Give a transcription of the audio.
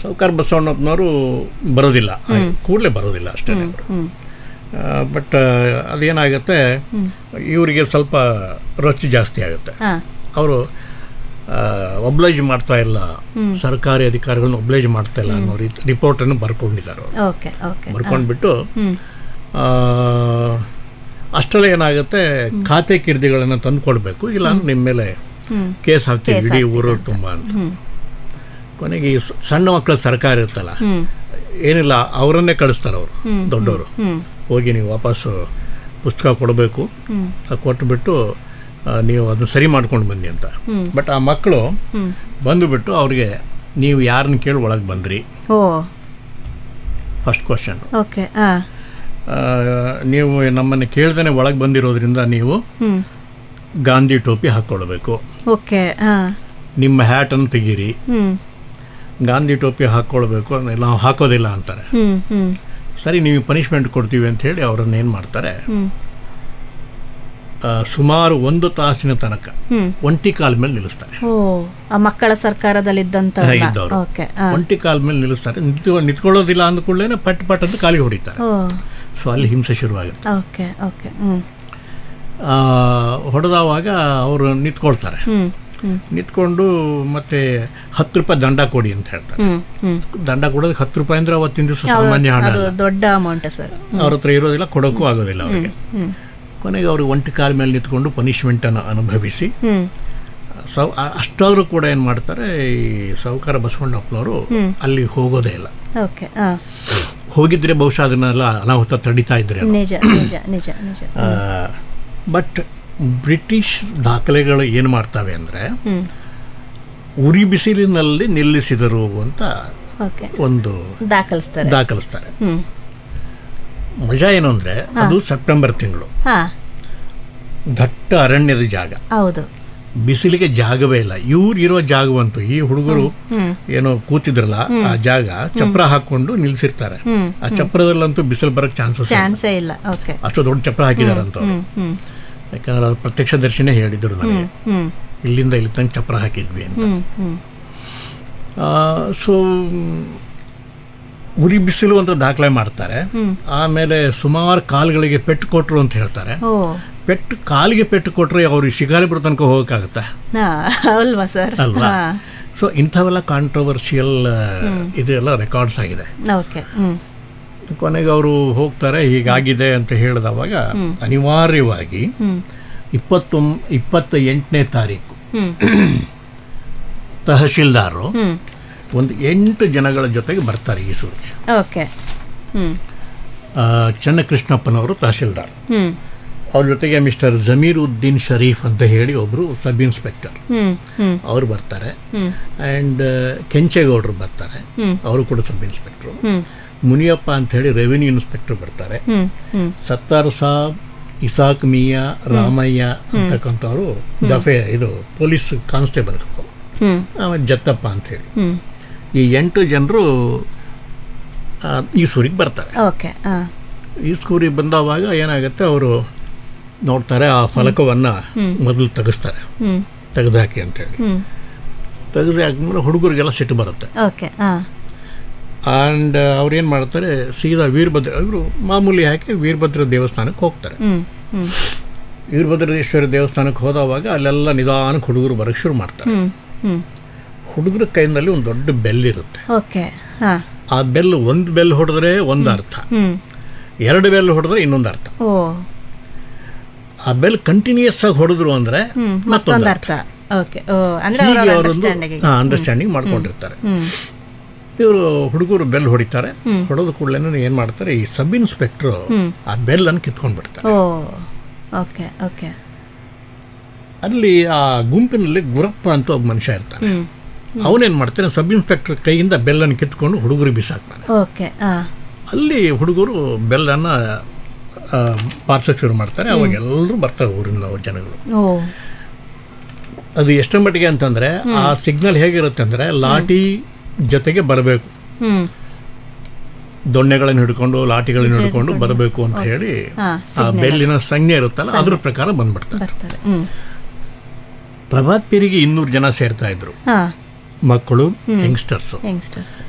ಸಾವುಕಾರ ಬಸವಣ್ಣಪ್ಪನವರು ಬರೋದಿಲ್ಲ ಕೂಡಲೇ ಬರೋದಿಲ್ಲ ಅಷ್ಟೇ ಹ್ಮ್ ಬಟ್ ಅದೇನಾಗುತ್ತೆ ಇವರಿಗೆ ಸ್ವಲ್ಪ ರೊಚ್ಚು ಜಾಸ್ತಿ ಆಗುತ್ತೆ ಹಾ ಅವರು ಒಬ್ಲೈಜ್ ಮಾಡ್ತಾ ಇಲ್ಲ ಸರ್ಕಾರಿ ಅಧಿಕಾರಿಗಳನ್ನ ಒಬ್ಲೈಜ್ ಮಾಡ್ತಾ ಇಲ್ಲ ಅನ್ನೋ ರೀತಿ ರಿಪೋರ್ಟನ್ನು ಬರ್ಕೊಂಡಿದ್ದಾರೆ ಅವರು ಓಕೆ ಓಕೆ ಬರ್ಕೊಂಡ್ಬಿಟ್ಟು ಹ್ಮ್ ಆ, ಅಷ್ಟರಲ್ಲೇ ಏನಾಗುತ್ತೆ ಖಾತೆ ಕಿರ್ದಿಗಳನ್ನು ತಂದು ಕೊಡಬೇಕು ಇಲ್ಲ ಅಂದ್ರೆ ನಿಮ್ಮ ಮೇಲೆ ಹ್ಮ್ ಕೇಸ್ ಹಾಕ್ತೀವಿ ಕೇಸ್ ಇಡೀ ಹಾಕ್ತೀವಿ ಊರು ಅಂತ. ತುಂಬ ಅಂತ ಹ್ಮ್ ಕೊನೆಗೆ ಈ ಸ- ಸಣ್ಣ ಮಕ್ಕಳ ಸರ್ಕಾರ ಇರುತ್ತಲ್ಲ ಹ್ಮ್ ಏನಿಲ್ಲ ಅವರನ್ನೇ ಕಳಿಸ್ತಾರೆ ಅವರು ಹ್ಮ್. ದೊಡ್ಡವರು ಹ್ಮ್ ಹೋಗಿ ನೀವು ವಾಪಸ್ಸು ಪುಸ್ತಕ ಕೊಡಬೇಕು ಹ್ಮ್ ಅದು ಕೊಟ್ಬಿಟ್ಟು ಆ, ನೀವು ಅದನ್ನ ಸರಿ ಮಾಡ್ಕೊಂಡು ಬನ್ನಿ ಅಂತ ಹ್ಮ್. ಬಟ್ ಆ ಮಕ್ಕಳು ಹ್ಮ್ ಬಂದುಬಿಟ್ಟು ಅವ್ರಿಗೆ ನೀವು ಯಾರನ್ನ ಕೇಳಿ ಒಳಗೆ ಬಂದ್ರಿ ಓ ಫಸ್ಟ್ ಕ್ವಶನ್ ಓಕೆ ಹಾ ನೀವು ನಮ್ಮನ್ನು ಕೇಳ್ದೇ ಒಳಗೆ ಬಂದಿರೋದ್ರಿಂದ ನೀವು ಹ್ಮ್ ಗಾಂಧಿ ಟೋಪಿ ಹಾಕ್ಕೊಳ್ಬೇಕು ಓಕೆ ಹಾ ನಿಮ್ಮ ಹ್ಯಾಟನ್ನು ತೆಗೀರಿ ಹ್ಮ್ ಗಾಂಧಿ ಟೋಪಿ ಹಾಕ್ಕೊಳ್ಬೇಕು ನಾವು ಹಾಕೋದಿಲ್ಲ ಅಂತಾರೆ ಹ್ಮ್ ಹ್ಮ್ ಸರಿ ನೀವು ಪನಿಷ್ಮೆಂಟ್ ಕೊಡ್ತೀವಿ ಅಂತ ಹೇಳಿ ಅವ್ರನ್ನ ಏನು ಮಾಡ್ತಾರೆ ಹ್ಮ್ ಆ, ಸುಮಾರು ಒಂದು ತಾಸಿನ ತನಕ ಹ್ಮ್ ಒಂಟಿ ಕಾಲ ಮೇಲೆ ನಿಲ್ಲಿಸ್ತಾರೆ ಓ ಆ ಮಕ್ಕಳ ಸರ್ಕಾರದಲ್ಲಿದ್ದಂತ ಹಾ, ಇದ್ದವ್ರು. ಓಕೆ ಹಾ ಒಂಟಿ ಕಾಲ ಮೇಲೆ ನಿಲ್ಲಿಸ್ತಾರೆ ನಿಂತು ನಿಂತ್ಕೊಳ್ಳೋದಿಲ್ಲ ಅಂದ ಕೂಡಲೇ ಪಟ್ ಪಟ್ ಅಂತ ಕಾಲಿಗೆ ಹೊಡಿತಾರೆ ಓ ಸೊ ಅಲ್ಲಿ ಹಿಂಸೆ ಶುರುವಾಗುತ್ತೆ ಓಕೆ ಓಕೆ ಹ್ಮ್ ಆ, ಹೊಡೆದವಾಗ ಅವರು ನಿಂತ್ಕೊಳ್ತಾರೆ ಹ್ಮ್ ಹ್ಮ್ ನಿಂತ್ಕೊಂಡು ಮತ್ತೆ ಹತ್ತು ರೂಪಾಯಿ ದಂಡ ಕೊಡಿ ಅಂತ ಹೇಳ್ತಾರೆ ಹ್ಮ್ ಹ್ಮ್ ದಂಡ ಕೊಡೋದಕ್ಕೆ ಹತ್ತು ರೂಪಾಯಿ ಅಂದ್ರೆ ಅವತ್ತಿನ ದಿವಸ ಸಾಮಾನ್ಯ ಹಣ ಅದು ಅಲ್ಲ ದೊಡ್ಡ ಅಮೌಂಟ್ ಸರ್ ಅವ್ರ ಹತ್ರ ಇರೋದಿಲ್ಲ ಕೊಡೋಕ್ಕೂ ಆಗೋದಿಲ್ಲ ಅವರಿಗೆ ಹ್ಮ್ ಕೊನೆಗೆ ಅವ್ರಿಗೆ ಒಂಟಿ ಕಾಲ ಮೇಲೆ ನಿಂತ್ಕೊಂಡು ಪನಿಷ್ಮೆಂಟನ್ನು ಅನುಭವಿಸಿ ಹ್ಮ್ ಸೌ ಆ- ಅಷ್ಟಾದ್ರೂ ಕೂಡ ಏನು ಮಾಡ್ತಾರೆ ಈ ಸಾಹುಕಾರ ಬಸವಣ್ಣಪ್ಪನವರು ಅಲ್ಲಿ ಹೋಗೋದೇ ಇಲ್ಲ ಓಕೆ ಹಾ ಹೋಗಿದ್ರೆ ಬಹುಶಃ ಅದನ್ನೆಲ್ಲ ಅನಾಹುತ ತಡಿತಾ ಇದ್ರೆ ನಿಜ ನಿಜ ನಿಜ ನಿಜ ಬಟ್ ಬ್ರಿಟಿಷ್ ದಾಖಲೆಗಳು ಏನು ಮಾಡ್ತವೆ ಅಂದರೆ ಹ್ಮ್ ಉರಿ ಬಿಸಿಲಿನಲ್ಲಿ ನಿಲ್ಲಿಸಿದರು ಅಂತ ಓಕೆ ಒಂದು ದಾಖಲಿಸ್ತಾರೆ ದಾಖಲಿಸ್ತಾರೆ ಹ್ಮ್ ಮಜಾ ಏನು ಅಂದರೆ ಅದು ಸೆಪ್ಟೆಂಬರ್ ತಿಂಗಳು ಹಾ ದಟ್ಟ ಅರಣ್ಯದ ಜಾಗ ಹೌದು ಬಿಸಿಲಿಗೆ ಜಾಗವೇ ಇಲ್ಲ ಇವ್ರು ಇರೋ ಜಾಗವಂತೂ ಈ ಹುಡುಗರು ಹ್ಮ್ ಏನೋ ಕೂತಿದ್ರಲ್ಲ ಆ ಜಾಗ ಚಪ್ರ ಹಾಕೊಂಡು ನಿಲ್ಸಿರ್ತಾರೆ ಹ್ಮ್ ಆ ಚಪ್ರದಲ್ಲಂತೂ ಬಿಸಿಲು ಬರಕ್ ಚಾನ್ಸಸ್ ಚಾನ್ಸೇ ಇಲ್ಲ ಓಕೆ ಅಷ್ಟು ದೊಡ್ಡ ಚಪ್ರ ಹಾಕಿದಾರಂತ ಅವ್ರು. ಹ್ಮ್ ಹ್ಮ್ ಯಾಕಂದ್ರೆ ಅದು ಪ್ರತ್ಯಕ್ಷದರ್ಶಿನೇ ಹೇಳಿದ್ರು ನನಗೆ ಹ್ಮ್ ಇಲ್ಲಿಂದ ಇಲ್ಲಿ ತನಕ ಚಪ್ರ ಹಾಕಿದ್ವಿ ಅಂತ ಹ್ಮ್ ಹ್ಮ್ ಸೊ ಉರಿ ಬಿಸಿಲು ಅಂತ ದಾಖಲೆ ಮಾಡ್ತಾರೆ ಹ್ಮ್. ಆಮೇಲೆ ಸುಮಾರು ಕಾಲುಗಳಿಗೆ ಪೆಟ್ಟು ಕೊಟ್ರು ಅಂತ ಹೇಳ್ತಾರೆ ಓ ಪೆಟ್ಟು ಕಾಲಿಗೆ ಪೆಟ್ಟು ಕೊಟ್ರೆ ಅವ್ರಿಗೆ ಶಿಕಾರಿಪುರ ತನಕ ಹೋಗೋಕ್ಕಾಗತ್ತಾ ಹಾ ಅಲ್ವಾ ಸರ್ ಅಲ್ವಾ ಹಾ ಸೊ ಇಂಥವೆಲ್ಲ ಕಾಂಟ್ರವರ್ಷಿಯಲ್ ಇದೆಲ್ಲ ರೆಕಾರ್ಡ್ಸ್ ಆಗಿದೆ ಓಕೆ ಹ್ಮ್ ಕೊನೆಗೆ ಅವರು ಹೋಗ್ತಾರೆ ಹೀಗಾಗಿದೆ ಅಂತ ಹೇಳಿದವಾಗ ಅನಿವಾರ್ಯವಾಗಿ ಹ್ಮ್ ಇಪ್ಪತ್ತೊಂ ಇಪ್ಪತ್ತ ಎಂಟನೇ ತಾರೀಕು ಹ್ಮ್ ತಹಶೀಲ್ದಾರರು ಹ್ಮ್ ಒಂದು ಎಂಟು ಜನಗಳ ಜೊತೆಗೆ ಬರ್ತಾರೆ ಈ ಸೂರಿಗೆ ಓಕೆ ಹ್ಮ್ ಆ, ಚನ್ನಕೃಷ್ಣಪ್ಪನವರು ತಹಶೀಲ್ದಾರ್ ಹ್ಮ್ ಅವ್ರ ಜೊತೆಗೆ ಮಿಸ್ಟರ್ ಜಮೀರ್ ಉದ್ದೀನ್ ಶರೀಫ್ ಅಂತ ಹೇಳಿ ಒಬ್ಬರು ಸಬ್ ಇನ್ಸ್ಪೆಕ್ಟರ್ ಹ್ಮ್ ಹ್ಮ್ ಅವ್ರು ಬರ್ತಾರೆ ಹ್ಮ್ ಆ್ಯಂಡ್ ಕೆಂಚೇಗೌಡರು ಬರ್ತಾರೆ ಹ್ಮ್. ಅವರು ಕೂಡ ಸಬ್ ಇನ್ಸ್ಪೆಕ್ಟ್ರು ಹ್ಮ್ ಮುನಿಯಪ್ಪ ಅಂತ ಹೇಳಿ ರೆವಿನ್ಯೂ ಇನ್ಸ್ಪೆಕ್ಟರ್ ಬರ್ತಾರೆ ಹ್ಮ್ ಹ್ಮ್ ಸತ್ತಾರ್ ಸಾಬ್ ಇಸಾಕ್ ಮಿಯಾ ರಾಮಯ್ಯ ಅಂತಕ್ಕಂಥವ್ರು ದಫೆ ಇದು ಪೊಲೀಸ್ ಕಾನ್ಸ್ಟೇಬಲ್ ಹ್ಮ್ ಆಮೇಲೆ ಜತ್ತಪ್ಪ ಅಂತ ಹೇಳಿ ಹ್ಮ್ ಈ ಎಂಟು ಜನರು ಈ ಸೂರಿಗೆ ಬರ್ತಾರೆ ಓಕೆ ಹಾ ಈ ಸೂರಿಗೆ ಬಂದವಾಗ ಏನಾಗುತ್ತೆ ಅವರು ನೋಡ್ತಾರೆ ಆ ಫಲಕವನ್ನು ಮೊದಲು ತೆಗೆಸ್ತಾರೆ ಹ್ಮ್ ತೆಗೆದಾಕಿ ಅಂತೇಳಿ ಹ್ಮ್ ತೆಗೆದು ಹಾಕಿದ್ಮೇಲೆ ಹುಡುಗರಿಗೆಲ್ಲ ಸಿಟ್ಟು ಬರುತ್ತೆ ಓಕೆ ಹಾ ಆ್ಯಂಡ್ ಅವ್ರು ಏನು ಮಾಡ್ತಾರೆ ಸೀದಾ ವೀರಭದ್ರ ಇವರು ಮಾಮೂಲಿ ಹಾಕಿ ವೀರಭದ್ರ ದೇವಸ್ಥಾನಕ್ಕೆ ಹೋಗ್ತಾರೆ ಹ್ಮ್ ಹ್ಮ್ ವೀರಭದ್ರೇಶ್ವರ ದೇವಸ್ಥಾನಕ್ಕೆ ಹೋದವಾಗ ಅಲ್ಲೆಲ್ಲ ನಿಧಾನಕ್ಕೆ ಹುಡುಗರು ಬರೋಕ್ಕೆ ಶುರು ಮಾಡ್ತಾರೆ ಹ್ಮ್ ಹ್ಮ್ ಹುಡುಗರ ಕೈನಲ್ಲಿ ಒಂದು ದೊಡ್ಡ ಬೆಲ್ ಇರುತ್ತೆ ಓಕೆ ಹಾ ಆ ಬೆಲ್ ಒಂದು ಬೆಲ್ ಹೊಡೆದ್ರೆ ಒಂದು ಅರ್ಥ ಹ್ಮ್ ಎರಡು ಬೆಲ್ ಹೊಡೆದ್ರೆ ಇನ್ನೊಂದು ಅರ್ಥ ಓ ಆ ಬೆಲ್ ಕಂಟಿನ್ಯೂಸ್ ಆಗಿ ಹೊಡೆದ್ರು ಅಂದ್ರೆ ಹ್ಮ್ ಮತ್ತೊಂದು ಮತ್ತೊಂದು ಅರ್ಥ ಅರ್ಥ ಓಕೆ ಓ ಅಂದ್ರೆ ಅವರ ಹೀಗೆ ಅವರೊಂದು ಅಂಡರ್ಸ್ಟ್ಯಾಂಡಿಂಗ್ ಅಂಡರ್ಸ್ಟ್ಯಾಂಡಿಂಗ್ ಮಾಡ್ಕೊಂಡಿರ್ತಾರೆ ಹ್ಮ್ ಇವರು ಹುಡುಗರು ಬೆಲ್ ಹೊಡಿತಾರೆ ಹೊಡೆದ ಕೂಡಲೇ ಏನು ಮಾಡ್ತಾರೆ ಈ ಸಬ್ ಇನ್ಸ್ಪೆಕ್ಟ್ರು ಆ ಬೆಲ್ ಅನ್ನು ಕಿತ್ಕೊಂಡು ಬಿಡ್ತಾರೆ ಓ ಓಕೆ ಓಕೆ ಅಲ್ಲಿ ಆ ಗುಂಪಿನಲ್ಲಿ ಗುರಪ್ಪ ಅಂತ ಒಬ್ಬ ಮನುಷ್ಯ ಇರ್ತಾನೆ ಹ್ಮ್ ಅವನೇನು ಮಾಡ್ತಾನೆ ಸಬ್ ಇನ್ಸ್ಪೆಕ್ಟರ್ ಕೈಯಿಂದ ಬೆಲ್ಲನ್ನು ಕಿತ್ಕೊಂಡು ಹುಡುಗರಿಗೆ ಬಿಸಾಕ್ತಾನೆ ಓಕೆ ಹಾ ಅಲ್ಲಿ ಹುಡುಗರು ಬೆಲ್ಲನ್ನು ಪಾರ್ಸಕ್ಕೆ ಶುರು ಮಾಡ್ತಾರೆ ಅವಾಗ ಎಲ್ಲರೂ ಬರ್ತಾರೆ ಊರಿನ ಜನಗಳು ಓ ಅದು ಎಷ್ಟರ ಮಟ್ಟಿಗೆ ಅಂತಂದ್ರೆ ಆ ಸಿಗ್ನಲ್ ಹೇಗಿರುತ್ತೆ ಅಂದ್ರೆ ಲಾಠಿ ಜೊತೆಗೆ ಬರಬೇಕು ಹ್ಮ್ ದೊಣ್ಣೆಗಳನ್ನು ಹಿಡ್ಕೊಂಡು ಲಾಠಿಗಳನ್ನು ಹಿಡ್ಕೊಂಡು ಬರಬೇಕು ಅಂತ ಹೇಳಿ ಹಾ ಆ ಬೆಲ್ಲಿನ ಸಂಜ್ಞೆ ಇರುತ್ತಲ್ಲ ಅದ್ರ ಪ್ರಕಾರ ಬಂದ್ಬಿಡ್ತಾರೆ ಬರ್ತಾರೆ ಹ್ಮ್ ಪ್ರಭಾತ್ ಪೇರಿಗೆ ಇನ್ನೂರು ಜನ ಸೇರ್ತಾ ಇದ್ರು ಹಾ ಮಕ್ಕಳು ಯಂಗ್ಸ್ಟರ್ಸು ಯಂಗ್ಸ್ಟರ್ಸ್